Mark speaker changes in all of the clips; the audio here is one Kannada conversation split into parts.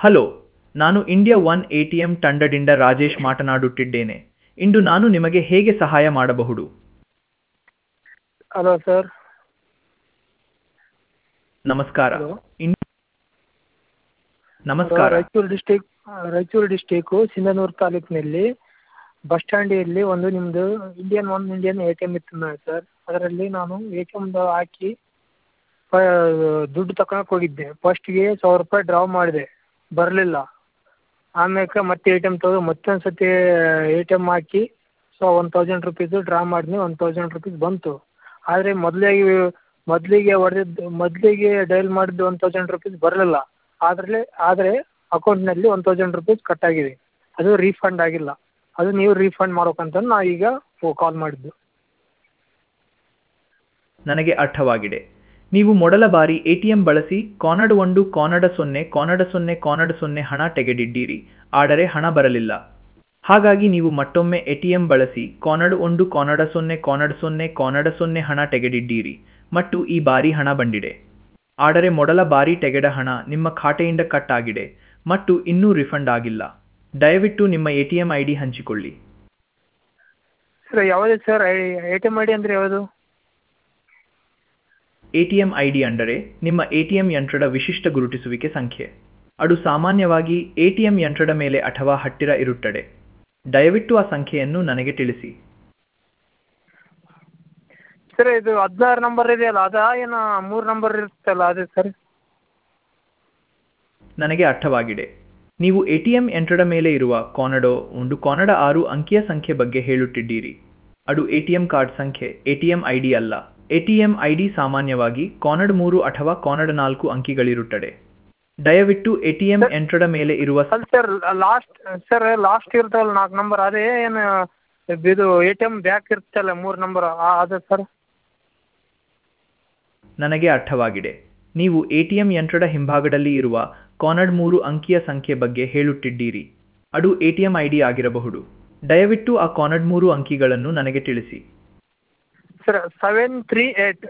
Speaker 1: ಹಲೋ ನಾನು India one A T M ತಂಡದಿಂದ ರಾಜೇಶ್ ಮಾತನಾಡುತ್ತಿದ್ದೇನೆ ಇಂದು ನಾನು ನಿಮಗೆ ಹೇಗೆ ಸಹಾಯ ಮಾಡಬಹುದು
Speaker 2: ಹಲೋ ಸರ್
Speaker 1: ನಮಸ್ಕಾರ
Speaker 2: ಹಲೋ
Speaker 1: ಇನ್- ನಮಸ್ಕಾರ
Speaker 2: ರಾಯಚೂರು ಡಿಸ್ಟಿಕ್ ರಾಯಚೂರು ಡಿಸ್ಟಿಕ್ಕು ಸಿಂಧನೂರು ತಾಲೂಕಿನಲ್ಲಿ ಬಸ್ ಸ್ಟ್ಯಾಂಡಿಯಲ್ಲಿ ಒಂದು ನಿಮ್ಮದು Indian one Indian A T M ಇತ್ತು ನೋಡಿ ಸರ್ ಅದರಲ್ಲಿ ನಾನು ಎ ಟಿ ಎಮ್ದು ಹಾಕಿ ಪ- ದುಡ್ಡು ತಕೊಳಕ್ಕೆ ಹೋಗಿದ್ದೆ ಫಸ್ಟಿಗೆ ಸಾವಿರ ರೂಪಾಯಿ ಡ್ರಾ ಮಾಡಿದೆ ಬರಲಿಲ್ಲ ಆಮ್ಯಾಕೆ ಮತ್ತೆ ಎ ಟಿ ಎಮ್ ತೆಗೆದು ಮತ್ತೊಂದು ಸತಿ ಎ ಟಿ ಎಮ್ ಹಾಕಿ so one thousand rupees draw ಮಾಡಿದ್ನಿ ಒನ್ ತೌಸಂಡ್ ರುಪೀಸ್ ಬಂತು ಆದರೆ ಮೊದಲಿಗೆ ಮೊದಲಿಗೆ ಹೊಡೆದಿದ್ದು ಮೊದಲಿಗೆ ಡಯಲ್ ಮಾಡಿದ್ದು ಒನ್ ತೌಸಂಡ್ ರುಪೀಸ್ ಬರಲಿಲ್ಲ ಅದರಲ್ಲಿ ಆದರೆ ಅಕೌಂಟ್ನಲ್ಲಿ ಒನ್ ತೌಸಂಡ್ ರುಪೀಸ್ ಕಟ್ ಆಗಿದೆ ಅದು ರೀಫಂಡ್ ಆಗಿಲ್ಲ ಅದು ನೀವು ರೀಫಂಡ್ ಮಾಡ್ಬೇಕಂತ ನಾ ಈಗ ಕಾಲ್ ಮಾಡಿದ್ದು
Speaker 1: ನನಗೆ ಅರ್ಥವಾಗಿದೆ ನೀವು ಮೊದಲ ಬಾರಿ ಎ ಟಿ ಎಂ ಬಳಸಿ ಕಾನಡ ಒಂದು ಕಾನಡ ಸೊನ್ನೆ ಕಾನಡ ಸೊನ್ನೆ ಕಾನಡ ಸೊನ್ನೆ ಹಣ ತೆಗೆದಿದ್ದೀರಿ ಆದರೆ ಹಣ ಬರಲಿಲ್ಲ ಹಾಗಾಗಿ ನೀವು ಮತ್ತೊಮ್ಮೆ ಎ ಟಿ ಎಂ ಬಳಸಿ ಕಾನಡ ಒಂದು ಕಾನಡ ಸೊನ್ನೆ ಕಾನಡ ಸೊನ್ನೆ ಕಾನಡ ಸೊನ್ನೆ ಹಣ ತೆಗೆದಿದ್ದೀರಿ ಮತ್ತು ಈ ಬಾರಿ ಹಣ ಬಂದಿದೆ ಆದರೆ ಮೊದಲ ಬಾರಿ ತೆಗೆದ ಹಣ ನಿಮ್ಮ ಖಾತೆಯಿಂದ ಕಟ್ ಆಗಿದೆ ಮತ್ತು ಇನ್ನೂ ರಿಫಂಡ್ ಆಗಿಲ್ಲ ದಯವಿಟ್ಟು ನಿಮ್ಮ A T M I D ಹಂಚಿಕೊಳ್ಳಿ
Speaker 2: ಸರ್ ಯಾವುದು sir A T M I D ಅಂದರೆ ಯಾವುದು
Speaker 1: A T M I D ಅಂದರೆ ನಿಮ್ಮ ಎ ಟಿ ಎಂ ಯಂತ್ರದ ವಿಶಿಷ್ಟ ಗುರುತಿಸುವಿಕೆ ಸಂಖ್ಯೆ ಅದು ಸಾಮಾನ್ಯವಾಗಿ ಎ ಟಿ ಎಂ ಯಂತ್ರದ ಮೇಲೆ ಅಥವಾ ಹತ್ತಿರ ಇರುತ್ತದೆ ದಯವಿಟ್ಟು ಆ ಸಂಖ್ಯೆಯನ್ನು ನನಗೆ ತಿಳಿಸಿ
Speaker 2: ಸರ್ ಇದು ಹದಿನಾರು ನಂಬರ್ ಇದೆಯಲ್ಲ ಅದಾ ಏನು ಮೂರು ನಂಬರ್ ಇರುತ್ತಲ್ಲ ಅದೇ ಸರ್
Speaker 1: ನನಗೆ ಅರ್ಥವಾಗಿದೆ ನೀವು ಎ ಟಿ ಎಂ ಯಂತ್ರದ ಮೇಲೆ ಇರುವ ಕಾನಡೋ ಒಂದು ಕಾನಡ ಆರು ಅಂಕಿಯ ಸಂಖ್ಯೆ ಬಗ್ಗೆ ಹೇಳುತ್ತಿದ್ದೀರಿ ಅದು ಎ ಟಿ ಎಂ ಕಾರ್ಡ್ ಸಂಖ್ಯೆ A T M I D ಅಲ್ಲ A T M I D ಸಾಮಾನ್ಯವಾಗಿ ಕಾನಡ್ ಮೂರು ಅಥವಾ ಕಾನಡ ನಾಲ್ಕು ಅಂಕಿಗಳಿರುತ್ತದೆ ದಯವಿಟ್ಟು ಎ ಟಿ ಎಂ ಯಂತ್ರದ ಮೇಲೆ ಇರುವ
Speaker 2: ಅಲ್ಲ ಸರ್ ಲಾಸ್ಟ್ ಸರ್ ಲಾಸ್ಟ್ ಇರ್ತವಲ್ಲ ನಾಲ್ಕು ನಂಬರ್ ಅದೇ ಏನು ಇದು ಎ ಟಿ ಎಮ್ ಬ್ಯಾಕ್ ಇರುತ್ತಲ್ಲ ಮೂರು ನಂಬರ್ ಅದೇ ಸರ್
Speaker 1: ನನಗೆ ಅರ್ಥವಾಗಿದೆ ನೀವು ಎ ಟಿ ಎಂ ಯಂತ್ರದ ಹಿಂಭಾಗದಲ್ಲಿ ಇರುವ ಕಾನಡ್ ಮೂರು ಅಂಕಿಯ ಸಂಖ್ಯೆ ಬಗ್ಗೆ ಹೇಳುತ್ತಿದ್ದೀರಿ ಅದು A T M I D ಆಗಿರಬಹುದು ದಯವಿಟ್ಟು ಆ ಕಾನಡ್ ಮೂರು ಅಂಕಿಗಳನ್ನು ನನಗೆ ತಿಳಿಸಿ
Speaker 2: ಸರ್ ಸೆವೆನ್ ತ್ರೀ ಏಟ್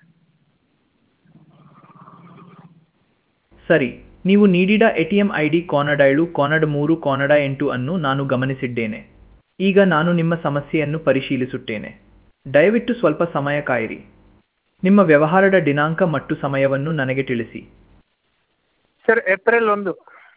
Speaker 1: ಸರಿ ನೀವು ನೀಡಿದ A T M I D ಕಾನಡ ಏಳು ಕಾನಡ ಮೂರು ಕಾನಡ ಎಂಟು ಅನ್ನು ನಾನು ಗಮನಿಸಿದ್ದೇನೆ ಈಗ ನಾನು ನಿಮ್ಮ ಸಮಸ್ಯೆಯನ್ನು ಪರಿಶೀಲಿಸುತ್ತೇನೆ ದಯವಿಟ್ಟು ಸ್ವಲ್ಪ ಸಮಯ ಕಾಯಿರಿ ನಿಮ್ಮ ವ್ಯವಹಾರದ ದಿನಾಂಕ ಮತ್ತು ಸಮಯವನ್ನು ನನಗೆ ತಿಳಿಸಿ
Speaker 2: ಸರ್ ಏಪ್ರಿಲ್ ಒಂದು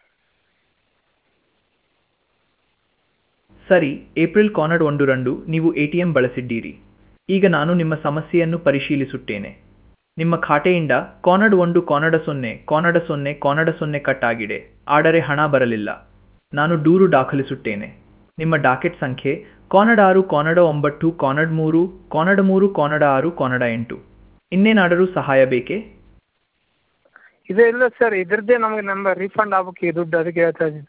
Speaker 1: ಸರಿ ಏಪ್ರಿಲ್ ಕಾನಡ್ ಒಂದರಂದು ನೀವು ಎ ಟಿ ಎಂ ಬಳಸಿದ್ದೀರಿ ಈಗ ನಾನು ನಿಮ್ಮ ಸಮಸ್ಯೆಯನ್ನು ಪರಿಶೀಲಿಸುತ್ತೇನೆ ನಿಮ್ಮ ಖಾತೆಯಿಂದ ಕಾನಡ್ ಒಂದು ಕಾನಡ ಸೊನ್ನೆ ಕಾನಡ ಸೊನ್ನೆ ಕಾನಡ ಸೊನ್ನೆ ಕಟ್ ಆಗಿದೆ ಆದರೆ ಹಣ ಬರಲಿಲ್ಲ ನಾನು ದೂರು ದಾಖಲಿಸುತ್ತೇನೆ ನಿಮ್ಮ ಡಾಕೆಟ್ ಸಂಖ್ಯೆ ಕಾನಡ ಆರು ಕಾನಡ ಒಂಬತ್ತು ಕಾನಡ್ ಮೂರು ಕಾನಡ ಮೂರು ಕಾನಡ ಆರು ಕಾನಡ ಎಂಟು ಇನ್ನೇನಾದರೂ ಸಹಾಯ ಬೇಕೇ
Speaker 2: ಇದು ಇಲ್ಲ ಸರ್ ಇದ್ರದ್ದೇ ನಮಗೆ ನಂಬರ್ ರೀಫಂಡ್ ಆಗ್ಬೇಕು ಈ ದುಡ್ಡು ಅದಕ್ಕೆ ಹೇಳ್ತಾ ಇದ್ದೀನಿ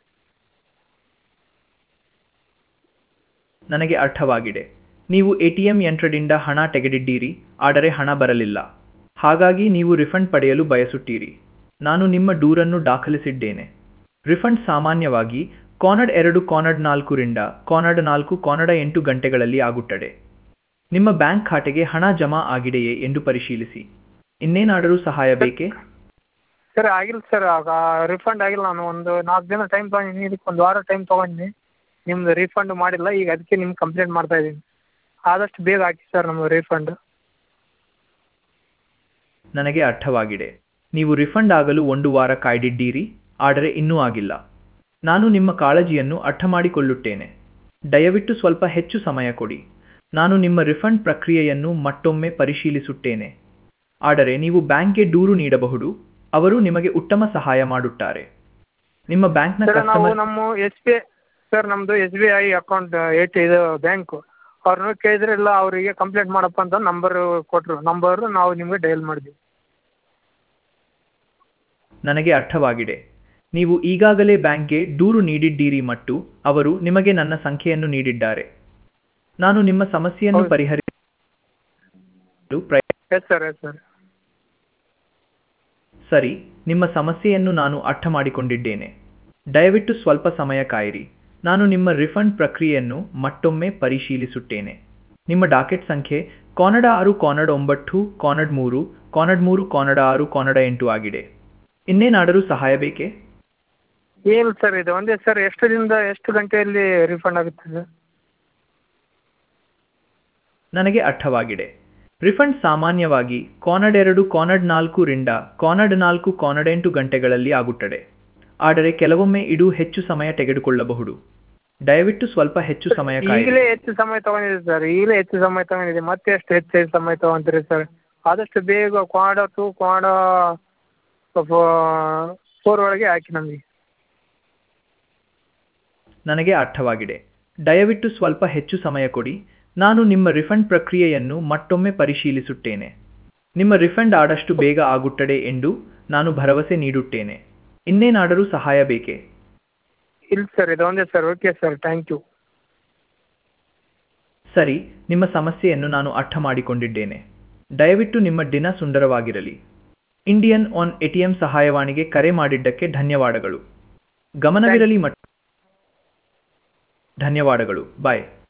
Speaker 1: ನನಗೆ ಅರ್ಥವಾಗಿದೆ ನೀವು ಎ ಟಿ ಎಂ ಯಂತ್ರದಿಂದ ಹಣ ತೆಗೆದಿದ್ದೀರಿ ಆದರೆ ಹಣ ಬರಲಿಲ್ಲ ಹಾಗಾಗಿ ನೀವು ರಿಫಂಡ್ ಪಡೆಯಲು ಬಯಸುತ್ತೀರಿ ನಾನು ನಿಮ್ಮ ದೂರನ್ನು ದಾಖಲಿಸಿದ್ದೇನೆ ರಿಫಂಡ್ ಸಾಮಾನ್ಯವಾಗಿ ಕಾನಡ್ ಎರಡು ಕಾನಡ್ ನಾಲ್ಕರಿಂದ ಕಾನಡ್ ನಾಲ್ಕು ಕಾನಡ ಎಂಟು ಗಂಟೆಗಳಲ್ಲಿ ಆಗುತ್ತದೆ ನಿಮ್ಮ ಬ್ಯಾಂಕ್ ಖಾತೆಗೆ ಹಣ ಜಮಾ ಆಗಿದೆಯೇ ಎಂದು ಪರಿಶೀಲಿಸಿ ಇನ್ನೇನಾದರೂ ಸಹಾಯ ಬೇಕೇ
Speaker 2: ಸರ್ ಆಗಿಲ್ಲ ಸರ್ ರಿಫಂಡ್ ಆಗಿಲ್ಲ ನಾನು ಒಂದು ನಾಲ್ಕು ದಿನ ಟೈಮ್ ತೊಗೊಂಡಿನಿ ಇದಕ್ಕೆ ಒಂದು ವಾರ ಟೈಮ್ ತೊಗೊಂಡಿನಿ ನಿಮ್ದು ರೀಫಂಡ್ ಮಾಡಿಲ್ಲ ಈಗ ಅದಕ್ಕೆ ನಿಮ್ಗೆ ಕಂಪ್ಲೇಂಟ್ ಮಾಡ್ತಾ ಇದ್ದೀನಿ ಆದಷ್ಟು ಬೇಗ ಹಾಕಿ ಸರ್ ನಮ್ಗೆ ರೀಫಂಡ್
Speaker 1: ನನಗೆ ಅರ್ಥವಾಗಿದೆ ನೀವು ರಿಫಂಡ್ ಆಗಲು ಒಂದು ವಾರ ಕಾಯ್ದಿದ್ದೀರಿ ಆದರೆ ಇನ್ನೂ ಆಗಿಲ್ಲ ನಾನು ನಿಮ್ಮ ಕಾಳಜಿಯನ್ನು ಅರ್ಥ ಮಾಡಿಕೊಳ್ಳುತ್ತೇನೆ ದಯವಿಟ್ಟು ಸ್ವಲ್ಪ ಹೆಚ್ಚು ಸಮಯ ಕೊಡಿ ನಾನು ನಿಮ್ಮ ರಿಫಂಡ್ ಪ್ರಕ್ರಿಯೆಯನ್ನು ಮತ್ತೊಮ್ಮೆ ಪರಿಶೀಲಿಸುತ್ತೇನೆ ಆದರೆ ನೀವು ಬ್ಯಾಂಕ್ಗೆ ದೂರು ನೀಡಬಹುದು ಅವರು ನಿಮಗೆ ಉತ್ತಮ ಸಹಾಯ ಮಾಡುತ್ತಾರೆ ನಿಮ್ಮ ಬ್ಯಾಂಕ್ನ
Speaker 2: ಸರ್ ನಾವು
Speaker 1: ಕಸ್ಟಮರ್
Speaker 2: ನಮ್ಮ ಎಸ್ ಬಿ ಐ ಸರ್ ನಮ್ಮದು ಎಸ್ ಬಿ ಐ ಅಕೌಂಟ್ ಏಟ್ ಇದು ಬ್ಯಾಂಕು ಅವ್ರನ್ನ ಕೇಳಿದ್ರೆ ಇಲ್ಲ ಅವರಿಗೆ ಕಂಪ್ಲೇಂಟ್ ಮಾಡಪ್ಪ ಅಂತ ನಂಬರ್ ಕೊಟ್ಟರು ನಂಬರು ನಾವು ನಿಮಗೆ ಡಯಲ್ ಮಾಡಿದ್ವಿ
Speaker 1: ನನಗೆ ಅರ್ಥವಾಗಿದೆ ನೀವು ಈಗಾಗಲೇ ಬ್ಯಾಂಕ್ಗೆ ದೂರು ನೀಡಿದ್ದೀರಿ ಮತ್ತು ಅವರು ನಿಮಗೆ ನನ್ನ ಸಂಖ್ಯೆಯನ್ನು ನೀಡಿದ್ದಾರೆ ನಾನು ನಿಮ್ಮ ಸಮಸ್ಯೆಯನ್ನು
Speaker 2: ಹೌದು.
Speaker 1: ಪರಿಹರಿಸಲು ಪ್ರಯ
Speaker 2: ಎಸ್ ಸರ್ ಎಸ್ ಸರ್
Speaker 1: ಸರಿ ನಿಮ್ಮ ಸಮಸ್ಯೆಯನ್ನು ನಾನು ಅರ್ಥ ಮಾಡಿಕೊಂಡಿದ್ದೇನೆ ದಯವಿಟ್ಟು ಸ್ವಲ್ಪ ಸಮಯ ಕಾಯಿರಿ ನಾನು ನಿಮ್ಮ ರಿಫಂಡ್ ಪ್ರಕ್ರಿಯೆಯನ್ನು ಮತ್ತೊಮ್ಮೆ ಪರಿಶೀಲಿಸುತ್ತೇನೆ ನಿಮ್ಮ ಡಾಕೆಟ್ ಸಂಖ್ಯೆ ಕಾನಡ ಆರು ಕಾನಡ ಒಂಬತ್ತು ಕಾನಡ್ ಮೂರು ಕಾನಡ್ ಮೂರು ಕಾನಡ ಆರು ಕಾನಡ ಎಂಟು ಆಗಿದೆ ಇನ್ನೇನಾದರೂ ಸಹಾಯ ಬೇಕೇ
Speaker 2: ಏನು ಸರ್ ಇದು ಒಂದೇ ಸರ್ ಎಷ್ಟು ದಿನದ ಎಷ್ಟು ಗಂಟೆಯಲ್ಲಿ ರಿಫಂಡ್ ಆಗುತ್ತೆ ಸರ್
Speaker 1: ನನಗೆ ಅರ್ಥವಾಗಿದೆ ರಿಫಂಡ್ ಸಾಮಾನ್ಯವಾಗಿ ಕಾನಡ್ ಎರಡು ಕಾನಡ್ ನಾಲ್ಕು ರಿಂದ ಕಾನಡ್ ನಾಲ್ಕು ಕಾನಡ್ ಎಂಟು ಗಂಟೆಗಳಲ್ಲಿ ಆಗುತ್ತದೆ ಆದರೆ ಕೆಲವೊಮ್ಮೆ ಇದು ಹೆಚ್ಚು ಸಮಯ ತೆಗೆದುಕೊಳ್ಳಬಹುದು ದಯವಿಟ್ಟು ಸ್ವಲ್ಪ ಹೆಚ್ಚು ಸಮಯ ಕಾಯಿರಿ
Speaker 2: ಈಗಲೇ ಹೆಚ್ಚು ಸಮಯ ತಗೊಂಡಿದೆ ಸರ್ ಈಗಲೇ ಹೆಚ್ಚು ಸಮಯ ತಗೊಂಡಿದೆ ಮತ್ತೆ ಎಷ್ಟು ಹೆಚ್ಚು ಹೆಚ್ಚು ಸಮಯ ತಗೊಂತೀರಿ ಸರ್ ಆದಷ್ಟು ಬೇಗ ಕ್ವಾಡ ಟು ಕ್ವಾಡ ಫೋರ್ ಒಳಗೆ ಹಾಕಿ ನಮಗೆ
Speaker 1: ನನಗೆ ಅರ್ಥವಾಗಿದೆ ದಯವಿಟ್ಟು ಸ್ವಲ್ಪ ಹೆಚ್ಚು ಸಮಯ ಕೊಡಿ ನಾನು ನಿಮ್ಮ ರಿಫಂಡ್ ಪ್ರಕ್ರಿಯೆಯನ್ನು ಮತ್ತೊಮ್ಮೆ ಪರಿಶೀಲಿಸುತ್ತೇನೆ ನಿಮ್ಮ ರಿಫಂಡ್ ಆದಷ್ಟು ಬೇಗ ಆಗುತ್ತದೆ ಎಂದು ನಾನು ಭರವಸೆ ನೀಡುತ್ತೇನೆ ಇನ್ನೇನಾದರೂ ಸಹಾಯ ಬೇಕೇ
Speaker 2: ಇಲ್ಲ ಸರ್ ಇದು ಒಂದೇ sir okay sir thank you
Speaker 1: ಸರಿ ನಿಮ್ಮ ಸಮಸ್ಯೆಯನ್ನು ನಾನು ಅರ್ಥ ಮಾಡಿಕೊಂಡಿದ್ದೇನೆ ದಯವಿಟ್ಟು ನಿಮ್ಮ ದಿನ ಸುಂದರವಾಗಿರಲಿ ಇಂಡಿಯನ್ ಆನ್ ಎಟಿಎಂ ಸಹಾಯವಾಣಿಗೆ ಕರೆ ಮಾಡಿದ್ದಕ್ಕೆ ಧನ್ಯವಾದಗಳು ಗಮನವಿರಲಿ ಮತ್ತು ಧನ್ಯವಾದಗಳು ಬಾಯ್